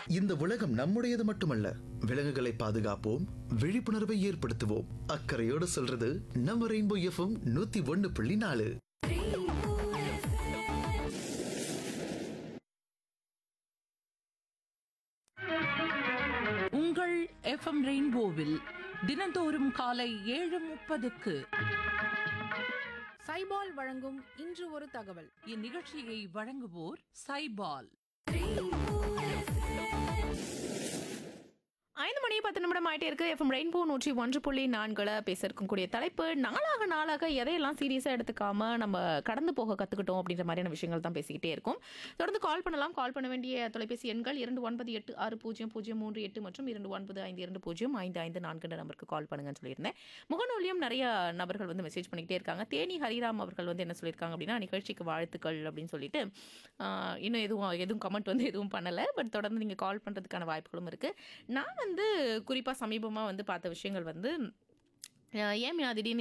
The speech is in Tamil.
இந்த உலகம் நம்முடையது மட்டுமல்ல விலங்குகளை பாதுகாப்போம் விழிப்புணர்வை ஏற்படுத்துவோம் அக்கறையோடு சொல்றது நம்ம ரெயின்போ எஃப்எம் நூத்தி ஒன்னு புள்ளி நாலு உங்கள் எஃப்எம் ரெயின்போவில் தினந்தோறும் காலை ஏழு முப்பதுக்கு சைபால் வழங்கும் இன்று ஒரு தகவல் இந்நிகழ்ச்சியை வழங்குவோர் சைபால் ஐந்து மணி பத்து நிமிடம் ஆயிட்டே இருக்கு எஃப்எம் ரெயின்போ நூற்றி ஒன்று புள்ளி நான்குல பேச இருக்கக்கூடிய தலைப்பு நாளாக நாளாக எதையெல்லாம் சீரியஸாக எடுத்துக்காம நம்ம கடந்து போக கற்றுக்கிட்டோம் அப்படின்ற மாதிரியான விஷயங்கள் தான் பேசிக்கிட்டே இருக்கும் தொடர்ந்து கால் பண்ணலாம் கால் பண்ண வேண்டிய தொலைபேசி எண்கள் இரண்டு ஒன்பது எட்டு ஆறு பூஜ்ஜியம் பூஜ்ஜியம் மூன்று எட்டு மற்றும் இரண்டு ஒன்பது ஐந்து இரண்டு பூஜ்ஜியம் ஐந்து ஐந்து நான்கு நம்பருக்கு கால் பண்ணுங்கன்னு சொல்லியிருந்தேன் முகநூலியும் நிறைய நபர்கள் வந்து மெசேஜ் பண்ணிக்கிட்டே இருக்காங்க தேனி ஹரிராம் அவர்கள் வந்து என்ன சொல்லியிருக்காங்க அப்படின்னா நிகழ்ச்சிக்கு வாழ்த்துக்கள் அப்படின்னு சொல்லிட்டு ஆஹ், இன்னும் எதுவும் எதுவும் கமெண்ட் வந்து எதுவும் பண்ணலை பட் தொடர்ந்து நீங்கள் கால் பண்ணுறதுக்கான வாய்ப்புகளும் இருக்குது நான் வந்து குறிப்பாக சமீபமாக வந்து பார்த்த விஷயங்கள் வந்து அஹ் ஏன் மீனா திடீர்னு